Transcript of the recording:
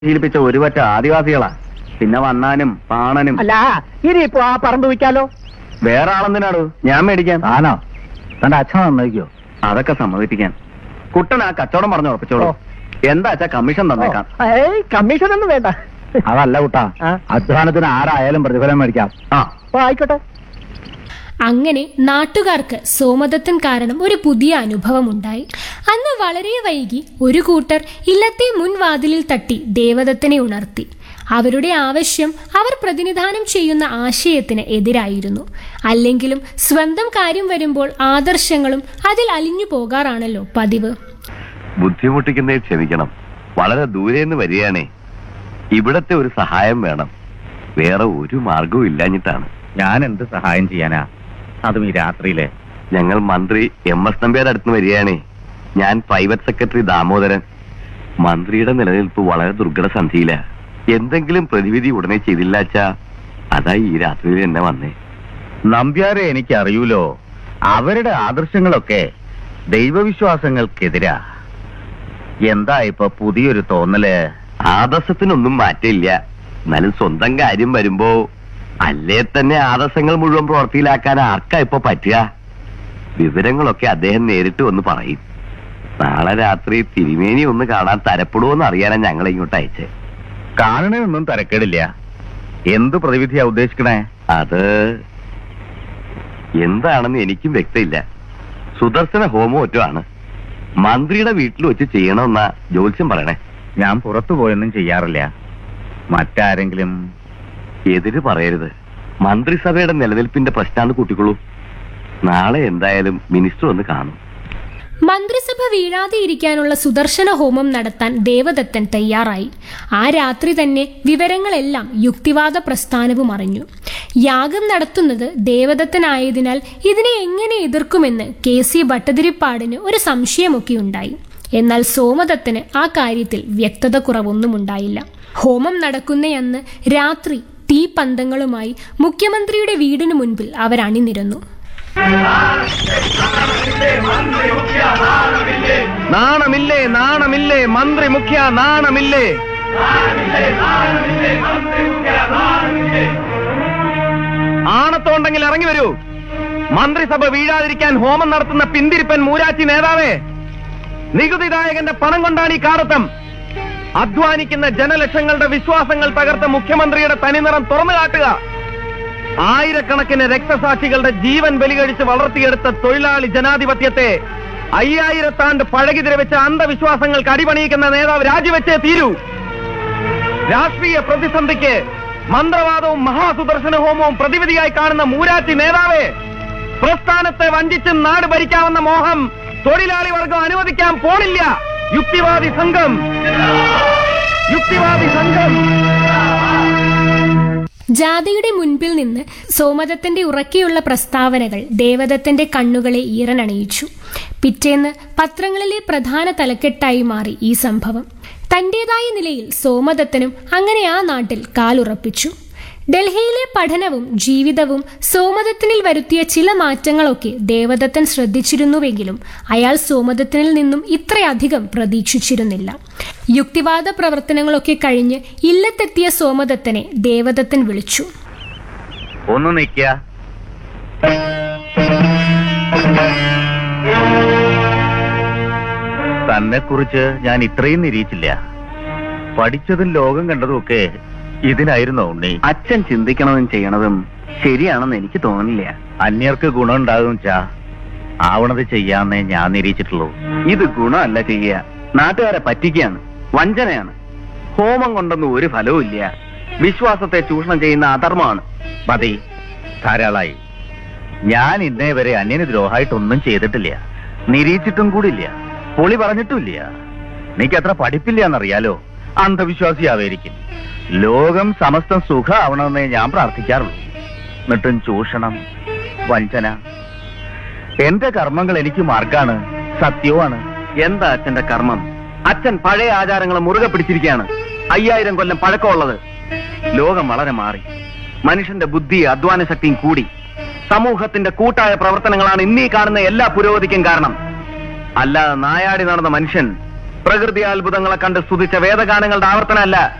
ശീലിപ്പിച്ച ഒരു പറ്റ ആദിവാസികളാ പിന്നെ വണ്ണാനും പാണനും അല്ല ഇനിയിപ്പോ ആ പറമ്പ് വിൽക്കാലോ വേറെ ആളെന്തിനാടോ ഞാൻ മേടിക്കാൻ ആണോ തന്റെ അച്ഛൻ നന്നായിക്കോ അതൊക്കെ സമ്മതിപ്പിക്കാൻ കുട്ടൻ ആ കച്ചവടം പറഞ്ഞു ഉറപ്പിച്ചോളൂ ഓ. എന്താ അച്ഛാ കമ്മീഷൻ തന്നേക്കാം ഏയ് കമ്മീഷൻ ഒന്നും വേണ്ട അതല്ല കുട്ടാ ആ. അധ്വാനത്തിന് ആരായാലും പ്രതിഫലം മേടിക്കാം ആ ഓ ആയിക്കോട്ടെ അങ്ങനെ നാട്ടുകാർക്ക് സോമദത്തൻ കാരണം ഒരു പുതിയ അനുഭവം ഉണ്ടായി അന്ന് വളരെ വൈകി ഒരു കൂട്ടർ ഇല്ലത്തെ മുൻവാതിലിൽ തട്ടി ദേവദത്തനെ ഉണർത്തി അവരുടെ ആവശ്യം അവർ പ്രതിനിധാനം ചെയ്യുന്ന ആശയത്തിന് എതിരായിരുന്നു അല്ലെങ്കിലും സ്വന്തം കാര്യം വരുമ്പോൾ ആദർശങ്ങളും അതിൽ അലിഞ്ഞു പോകാറാണല്ലോ പതിവ് ബുദ്ധിമുട്ടിക്കുന്നേ ക്ഷമിക്കണം വളരെ ദൂരെ നിന്ന് വരികയാണേ ഇവിടത്തെ ഒരു സഹായം വേണം വേറെ ഒരു മാർഗവും ഇല്ലാഞ്ഞിട്ടാണ് ഞാൻ എന്ത് സഹായം ചെയ്യാനാ അതും ഈ രാത്രിയിലെ ഞങ്ങൾ മന്ത്രി എം എസ് നമ്പ്യാരുടെ അടുത്ത് വരികയാണേ ഞാൻ പ്രൈവറ്റ് സെക്രട്ടറി ദാമോദരൻ മന്ത്രിയുടെ നിലനിൽപ്പ് വളരെ ദുർഘട സന്ധിയില എന്തെങ്കിലും പ്രതിവിധി ഉടനെ ചെയ്തില്ല അച്ഛാ അതായി ഈ രാത്രിയിൽ എന്നെ വന്നേ നമ്പ്യാരെ എനിക്ക് അറിയൂലോ അവരുടെ ആദർശങ്ങളൊക്കെ ദൈവവിശ്വാസങ്ങൾക്കെതിരാ എന്താ ഇപ്പൊ പുതിയൊരു തോന്നല് ആദർശത്തിനൊന്നും മാറ്റമില്ല എന്നാലും സ്വന്തം കാര്യം വരുമ്പോ അല്ലേ തന്നെ ആദർശങ്ങൾ മുഴുവൻ പ്രവൃത്തിയിലാക്കാൻ ആർക്കാ ഇപ്പൊ പറ്റുക വിവരങ്ങളൊക്കെ അദ്ദേഹം നേരിട്ട് വന്ന് പറയും നാളെ രാത്രി തിരുമേനി ഒന്ന് കാണാൻ തരപ്പെടുമോന്ന് അറിയാനാ ഞങ്ങളെ ഇങ്ങോട്ട് അയച്ചേ കാണണേയൊന്നും തരക്കേടില്ല എന്ത് പ്രതിവിധിയാ ഉദ്ദേശിക്കണേ അത് എന്താണെന്ന് എനിക്കും വ്യക്തമില്ല സുദർശന ഹോമം ഒറ്റമാണ് മന്ത്രിയുടെ വീട്ടിൽ വെച്ച് ചെയ്യണമെന്നാ ജ്യോത്സ്യം പറയണേ ഞാൻ പുറത്തു പോയൊന്നും ചെയ്യാറില്ല മറ്റാരെങ്കിലും എതിര് പറയരുത് മന്ത്രിസഭയുടെ നിലനിൽപ്പിന്റെ പ്രശ്നമാണ് കൂട്ടിക്കൊള്ളൂ നാളെ എന്തായാലും മിനിസ്റ്റർ ഒന്ന് കാണും മന്ത്രിസഭ വീഴാതെ ഇരിക്കാനുള്ള സുദർശന ഹോമം നടത്താൻ ദേവദത്തൻ തയ്യാറായി ആ രാത്രി തന്നെ വിവരങ്ങളെല്ലാം യുക്തിവാദ പ്രസ്ഥാനവും അറിഞ്ഞു യാഗം നടത്തുന്നത് ദേവദത്തനായതിനാൽ ഇതിനെ എങ്ങനെ എതിർക്കുമെന്ന് കെ സി ഭട്ടതിരിപ്പാടിന് ഒരു സംശയമൊക്കെ ഉണ്ടായി എന്നാൽ സോമദത്തന് ആ കാര്യത്തിൽ വ്യക്തത കുറവൊന്നും ഉണ്ടായില്ല ഹോമം നടക്കുന്നയന്ന് രാത്രി തീപന്തങ്ങളുമായി മുഖ്യമന്ത്രിയുടെ വീടിനു മുൻപിൽ അവർ അണിനിരന്നു നാണമില്ലേ നാണമില്ലേ മന്ത്രി മുഖ്യ നാണമില്ലേ ആണത്തോണ്ടെങ്കിൽ ഇറങ്ങി വരൂ മന്ത്രിസഭ വീഴാതിരിക്കാൻ ഹോമം നടത്തുന്ന പിന്തിരിപ്പൻ മൂരാച്ചി നേതാവേ നികുതിദായകന്റെ പണം കൊണ്ടാണ് ഈ കാടത്തം അധ്വാനിക്കുന്ന ജനലക്ഷങ്ങളുടെ വിശ്വാസങ്ങൾ തകർത്ത മുഖ്യമന്ത്രിയുടെ തനിനിറം തുറന്നു കാട്ടുക ആയിരക്കണക്കിന് രക്തസാക്ഷികളുടെ ജീവൻ ബലികഴിച്ച് വളർത്തിയെടുത്ത തൊഴിലാളി ജനാധിപത്യത്തെ അയ്യായിരത്താണ്ട് പഴകി ദ്രവിച്ച അന്ധവിശ്വാസങ്ങൾക്ക് അടിപണിയിക്കുന്ന നേതാവ് രാജിവെച്ചേ തീരൂ രാഷ്ട്രീയ പ്രതിസന്ധിക്ക് മന്ത്രവാദവും മഹാസുദർശന ഹോമവും പ്രതിവിധിയായി കാണുന്ന മൂരാച്ചി നേതാവേ പ്രസ്ഥാനത്തെ വഞ്ചിച്ച് നാട് ഭരിക്കാവുന്ന മോഹം തൊഴിലാളി വർഗം അനുവദിക്കാൻ പോണില്ല യുക്തിവാദി സംഘം യുക്തിവാദി സംഘം ജാഥയുടെ മുൻപിൽ നിന്ന് സോമദത്തന്റെ ഉറക്കെയുള്ള പ്രസ്താവനകൾ ദേവദത്തന്റെ കണ്ണുകളെ ഈറനണിയിച്ചു പിറ്റേന്ന് പത്രങ്ങളിലെ പ്രധാന തലക്കെട്ടായി മാറി ഈ സംഭവം തന്റേതായ നിലയിൽ സോമദത്തനും അങ്ങനെ ആ നാട്ടിൽ കാലുറപ്പിച്ചു ഡൽഹിയിലെ പഠനവും ജീവിതവും സോമദത്തനിൽ വരുത്തിയ ചില മാറ്റങ്ങളൊക്കെ ദേവദത്തൻ ശ്രദ്ധിച്ചിരുന്നുവെങ്കിലും അയാൾ സോമദത്തനിൽ നിന്നും ഇത്രയധികം പ്രതീക്ഷിച്ചിരുന്നില്ല യുക്തിവാദ പ്രവർത്തനങ്ങളൊക്കെ കഴിഞ്ഞ് ഇല്ലത്തെത്തിയ സോമദത്തനെ ദേവദത്തൻ വിളിച്ചു ഒന്ന് നിക്ക തന്നെ കുറിച്ച് ഞാൻ ഇത്രയും നിരീക്ഷിച്ചില്ല പഠിച്ചതും ലോകം കണ്ടതും ഒക്കെ ഇതിനായിരുന്നോ ഉണ്ണി അച്ഛൻ ചിന്തിക്കണതും ചെയ്യണതും ശരിയാണെന്ന് എനിക്ക് തോന്നുന്നില്ല അന്യർക്ക് ഗുണമുണ്ടാകും ചാ ആവണത് ചെയ്യാന്നേ ഞാൻ നിരീക്ഷിച്ചിട്ടുള്ളൂ ഇത് ഗുണമല്ല ചെയ്യുക നാട്ടുകാരെ പറ്റിക്കുകയാണ് വഞ്ചനയാണ് ഹോമം കൊണ്ടൊന്നും ഒരു ഫലവും ഇല്ല വിശ്വാസത്തെ ചൂഷണം ചെയ്യുന്ന അധർമ്മമാണ് മതി ധാരാളായി ഞാൻ ഇന്നേ വരെ അന്യന് ദ്രോഹമായിട്ടൊന്നും ചെയ്തിട്ടില്ല നിരീക്ഷിച്ചിട്ടും കൂടിയില്ല പൊളി പറഞ്ഞിട്ടുമില്ല നീക്ക് അത്ര പഠിപ്പില്ല എന്നറിയാലോ അന്ധവിശ്വാസിയാവേരിക്കും ലോകം സമസ്തം സുഖമാവണമെന്നേ ഞാൻ പ്രാർത്ഥിക്കാറുള്ളൂ എന്നിട്ടും ചൂഷണം വഞ്ചന എന്റെ കർമ്മങ്ങൾ എനിക്ക് മാർഗാണ് സത്യവുമാണ് എന്താ അച്ഛന്റെ കർമ്മം അച്ഛൻ പഴയ ആചാരങ്ങൾ മുറുകെ പിടിച്ചിരിക്കുകയാണ് അയ്യായിരം കൊല്ലം പഴക്കമുള്ളത് ലോകം വളരെ മാറി മനുഷ്യന്റെ ബുദ്ധി അധ്വാന ശക്തിയും കൂടി സമൂഹത്തിന്റെ കൂട്ടായ പ്രവർത്തനങ്ങളാണ് ഇന്നീ കാണുന്ന എല്ലാ പുരോഗതിക്കും കാരണം അല്ലാതെ നായാടി നടന്ന മനുഷ്യൻ പ്രകൃതി അത്ഭുതങ്ങളെ കണ്ട് സ്തുതിച്ച വേദഗാനങ്ങളുടെ ആവർത്തനമല്ല